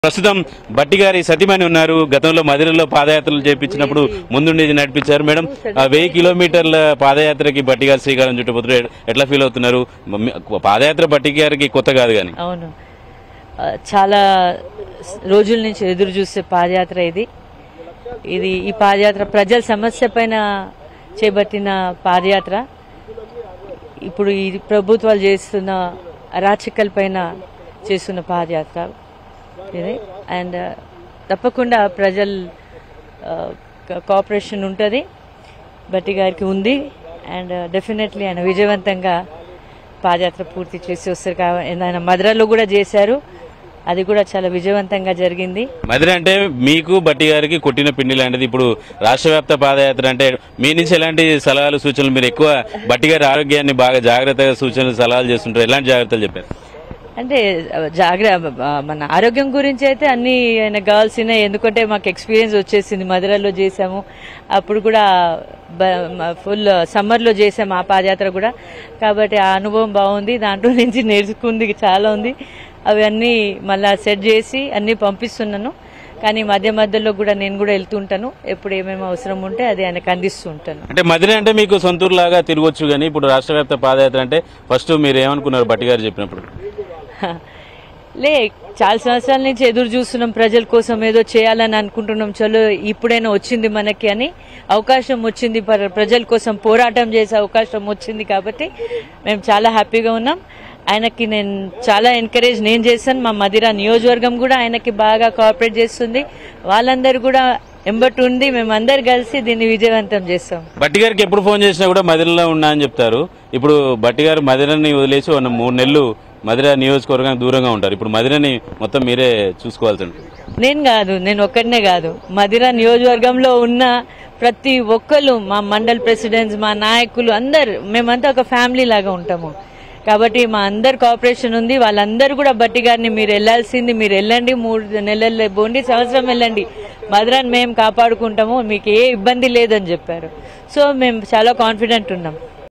ప్రస్తుతం బట్టి గారి సతీమణి ఉన్నారు గతంలో మదిరలో పాదయాత్రలు చేపించినప్పుడు ముందుండి నడిపించారు మేడం ఆ వెయ్యి కిలోమీటర్ల పాదయాత్రకి బట్టి గారు శ్రీకారం చుట్టుపోతున్నారు ఎట్లా ఫీల్ అవుతున్నారు మమ్మీ- పాదయాత్ర బట్టి గారికి కొత్త కాదు కానీ అవును ఆ, చాలా స్- రోజుల నుంచి ఎదురు చూసే పాదయాత్ర ఇది ఇది ఈ పాదయాత్ర ప్రజల సమస్య పైన చేపట్టిన పాదయాత్ర ఇప్పుడు ఈ ప్రభుత్వాలు చేస్తున్న అరాచకల పైన చేస్తున్న పాదయాత్ర ఇది అండ్ తప్పకుండా ప్రజల కోఆపరేషన్ ఉంటుంది బట్టి గారికి ఉంది అండ్ డెఫినెట్లీ ఆయన విజయవంతంగా పాదయాత్ర పూర్తి చేసి వస్తారు కాబట్టి ఆయన మధురలో కూడా చేశారు అది కూడా చాలా విజయవంతంగా జరిగింది మదిర అంటే మీకు బట్టి గారికి కొట్టిన పిండి లాంటిది ఇప్పుడు రాష్ట్ర వ్యాప్త పాదయాత్ర అంటే మీ నుంచి ఎలాంటి సలహాలు సూచనలు మీరు ఎక్కువ బట్టి గారి ఆరోగ్యాన్ని బాగా జాగ్రత్తగా సూచనలు సలహాలు చేస్తుంటారు ఎలాంటి జాగ్రత్తలు చెప్పారు అంటే జాగ్రత్త మన ఆరోగ్యం గురించి అయితే అన్ని ఆయన కావాల్సినవి ఎందుకంటే మాకు ఎక్స్పీరియన్స్ వచ్చేసింది మధురలో చేసాము అప్పుడు కూడా ఫుల్ సమ్మర్లో చేసాము ఆ పాదయాత్ర కూడా కాబట్టి ఆ అనుభవం బాగుంది దాంట్లో నుంచి నేర్చుకుంది చాలా ఉంది అవి అన్నీ మళ్ళా సెట్ చేసి అన్నీ పంపిస్తున్నాను కానీ మధ్య మధ్యలో కూడా నేను కూడా వెళ్తుంటాను ఎప్పుడు ఏమేమి అవసరం ఉంటే అది ఆయనకు అందిస్తూ ఉంటాను అంటే మదిర అంటే మీకు సొంతూరు లాగా తిరగొచ్చు కానీ ఇప్పుడు రాష్ట్ర వ్యాప్త పాదయాత్ర అంటే ఫస్ట్ మీరు ఏమనుకున్నారు బట్టి గారు చెప్పినప్పుడు లే చాలా సంవత్సరాల నుంచి ఎదురు చూస్తున్నాం ప్రజల కోసం ఏదో చేయాలని అనుకుంటున్నాం చలో ఇప్పుడైనా వచ్చింది మనకి అని అవకాశం వచ్చింది ప్ర- ప్రజల కోసం పోరాటం చేసే అవకాశం వచ్చింది కాబట్టి మేము చాలా హ్యాపీగా ఉన్నాం ఆయనకి నేను చాలా ఎంకరేజ్ నేను చేశాను మా మదిరా నియోజకవర్గం కూడా ఆయనకి బాగా కోఆపరేట్ చేస్తుంది వాళ్ళందరూ కూడా ఎంబటి ఉండి మేమందరు కలిసి దీన్ని విజయవంతం చేస్తాం బట్టి గారికి ఎప్పుడు ఫోన్ చేసినా కూడా మదిరలో ఉన్నా అని చెప్తారు ఇప్పుడు బట్టి గారు మదిరని వదిలేసి ఒక మూడు నెలలు మదిర నియోజకవర్గానికి దూరంగా ఉంటారు ఇప్పుడు మదిరని మొత్తం మీరే చూసుకోవాల్సి ఉంటుంది నేను కాదు నేను ఒక్కడనే కాదు మదిర నియోజకవర్గంలో ఉన్న ప్రతి ఒక్కరు మా మండల్ ప్రెసిడెంట్స్ మా నాయకులు అందరు మేమంతా ఒక ఫ్యామిలీ లాగా ఉంటాము కాబట్టి మా అందరు కోఆపరేషన్ ఉంది వాళ్ళందరూ కూడా బట్టి గారిని మీరు వెళ్ళాల్సింది మీరు వెళ్ళండి మూడు నెలలు పోండి సంవత్సరం వెళ్ళండి మధురాన్ని మేము కాపాడుకుంటాము మీకు ఏ ఇబ్బంది లేదని చెప్పారు సో మేము చాలా కాన్ఫిడెంట్ ఉన్నాం